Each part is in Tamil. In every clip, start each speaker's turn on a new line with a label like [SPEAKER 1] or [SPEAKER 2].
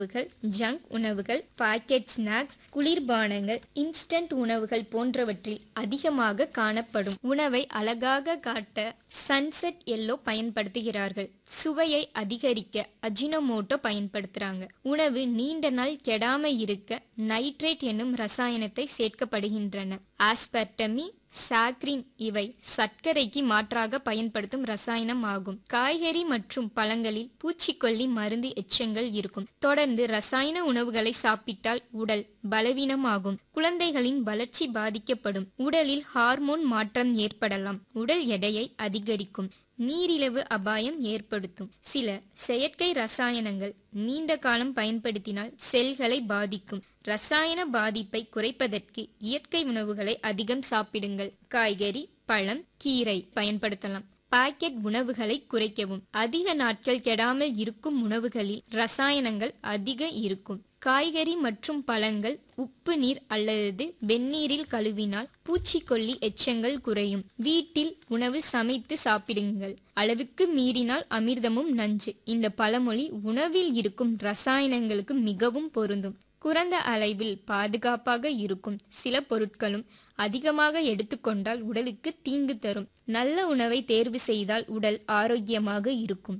[SPEAKER 1] உணவுகள் ஜங்க் உணவுகள் பாக்கெட் ஸ்நாக்ஸ் குளிர்பானங்கள் இன்ஸ்டன்ட் உணவுகள் போன்றவற்றில் அதிகமாக காணப்படும் உணவை அழகாக காட்ட சன்செட் எல்லோ பயன்படுத்துகிறார்கள் சுவையை அதிகரிக்க அஜினோமோட்டோ பயன்படுத்துறாங்க உணவு நீண்ட நாள் கெடாம இருக்க நைட்ரேட் என்னும் ரசாயனத்தை சேர்க்கப்படுகின்றன ஆஸ்பர்டமி சாக்ரின் இவை சர்க்கரைக்கு மாற்றாக பயன்படுத்தும் ரசாயனம் ஆகும் காய்கறி மற்றும் பழங்களில் பூச்சிக்கொல்லி மருந்து எச்சங்கள் இருக்கும் தொடர்ந்து ரசாயன உணவுகளை சாப்பிட்டால் உடல் பலவீனமாகும் குழந்தைகளின் வளர்ச்சி பாதிக்கப்படும் உடலில் ஹார்மோன் மாற்றம் ஏற்படலாம் உடல் எடையை அதிகரிக்கும் நீரிழிவு அபாயம் ஏற்படுத்தும் சில செயற்கை ரசாயனங்கள் நீண்ட காலம் பயன்படுத்தினால் செல்களை பாதிக்கும் ரசாயன பாதிப்பை குறைப்பதற்கு இயற்கை உணவுகளை அதிகம் சாப்பிடுங்கள் காய்கறி பழம் கீரை பயன்படுத்தலாம் பாக்கெட் உணவுகளை குறைக்கவும் அதிக நாட்கள் கெடாமல் இருக்கும் உணவுகளில் ரசாயனங்கள் அதிக இருக்கும் காய்கறி மற்றும் பழங்கள் உப்பு நீர் அல்லது வெந்நீரில் கழுவினால் பூச்சிக்கொல்லி எச்சங்கள் குறையும் வீட்டில் உணவு சமைத்து சாப்பிடுங்கள் அளவுக்கு மீறினால் அமிர்தமும் நஞ்சு இந்த பழமொழி உணவில் இருக்கும் ரசாயனங்களுக்கு மிகவும் பொருந்தும் குறைந்த அளவில் பாதுகாப்பாக இருக்கும் சில பொருட்களும் அதிகமாக எடுத்துக்கொண்டால் உடலுக்கு தீங்கு தரும் நல்ல உணவை தேர்வு செய்தால் உடல் ஆரோக்கியமாக இருக்கும்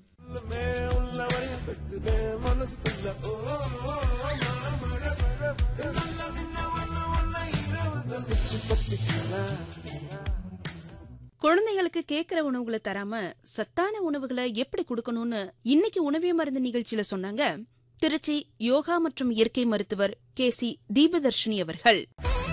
[SPEAKER 2] குழந்தைகளுக்கு கேட்கிற உணவுகளை தராம சத்தான உணவுகளை எப்படி கொடுக்கணும்னு இன்னைக்கு உணவே மருந்து நிகழ்ச்சியில சொன்னாங்க திருச்சி யோகா மற்றும் இயற்கை மருத்துவர் கே சி தீபதர்ஷினி அவர்கள்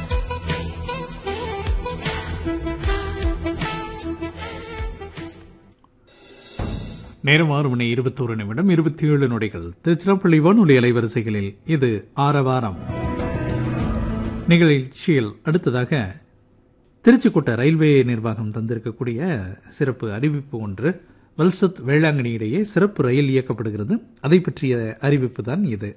[SPEAKER 3] நேரம் ஆறு மணி இருபத்தோரு நிமிடம் இருபத்தி ஏழு நொடிகள் திருச்சிராப்பள்ளி வானொலி அலைவரிசைகளில் இது ஆரவாரம் நிகழ்ச்சியில் அடுத்ததாக திருச்சிக்கோட்டை ரயில்வே நிர்வாகம் தந்திருக்கக்கூடிய சிறப்பு அறிவிப்பு ஒன்று வல்சத் வேளாங்கண்ணி இடையே சிறப்பு ரயில் இயக்கப்படுகிறது அதை பற்றிய அறிவிப்பு தான் இது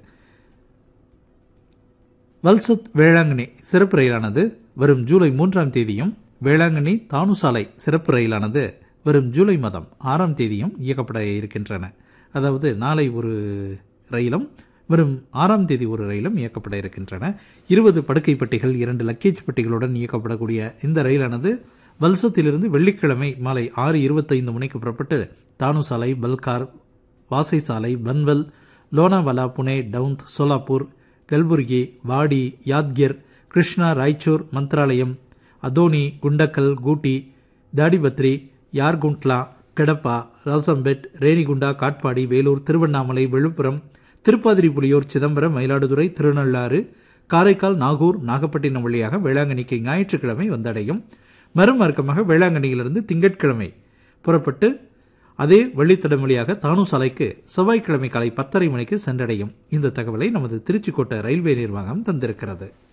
[SPEAKER 3] வல்சத் வேளாங்கண்ணி சிறப்பு ரயிலானது வரும் ஜூலை மூன்றாம் தேதியும் வேளாங்கண்ணி தானுசாலை சிறப்பு ரயிலானது வரும் ஜூலை மாதம் ஆறாம் தேதியும் இயக்கப்பட இருக்கின்றன அதாவது நாளை ஒரு ரயிலும் வரும் ஆறாம் தேதி ஒரு ரயிலும் இயக்கப்பட இருக்கின்றன இருபது படுக்கை பெட்டிகள் இரண்டு லக்கேஜ் பெட்டிகளுடன் இயக்கப்படக்கூடிய இந்த ரயிலானது வல்சத்திலிருந்து வெள்ளிக்கிழமை மாலை ஆறு இருபத்தைந்து மணிக்கு புறப்பட்டு தானுசாலை பல்கார் வாசை சாலை பன்வல் லோனாவாலா புனே டவுந்த் சோலாப்பூர் கல்புர்கி வாடி யாத்கிர் கிருஷ்ணா ராய்ச்சூர் மந்த்ராலயம் அதோனி குண்டக்கல் கூட்டி தாடிபத்ரி யார்குண்ட்லா கடப்பா ராசம்பெட் ரேணிகுண்டா காட்பாடி வேலூர் திருவண்ணாமலை விழுப்புரம் திருப்பாதிரிப்புலியூர் சிதம்பரம் மயிலாடுதுறை திருநள்ளாறு காரைக்கால் நாகூர் நாகப்பட்டினம் வழியாக வேளாங்கண்ணிக்கு ஞாயிற்றுக்கிழமை வந்தடையும் மறுமார்க்கமாக வேளாங்கண்ணியிலிருந்து திங்கட்கிழமை புறப்பட்டு அதே வழித்தடம் வழியாக தானு சாலைக்கு செவ்வாய்க்கிழமை காலை பத்தரை மணிக்கு சென்றடையும் இந்த தகவலை நமது திருச்சிக்கோட்டை ரயில்வே நிர்வாகம் தந்திருக்கிறது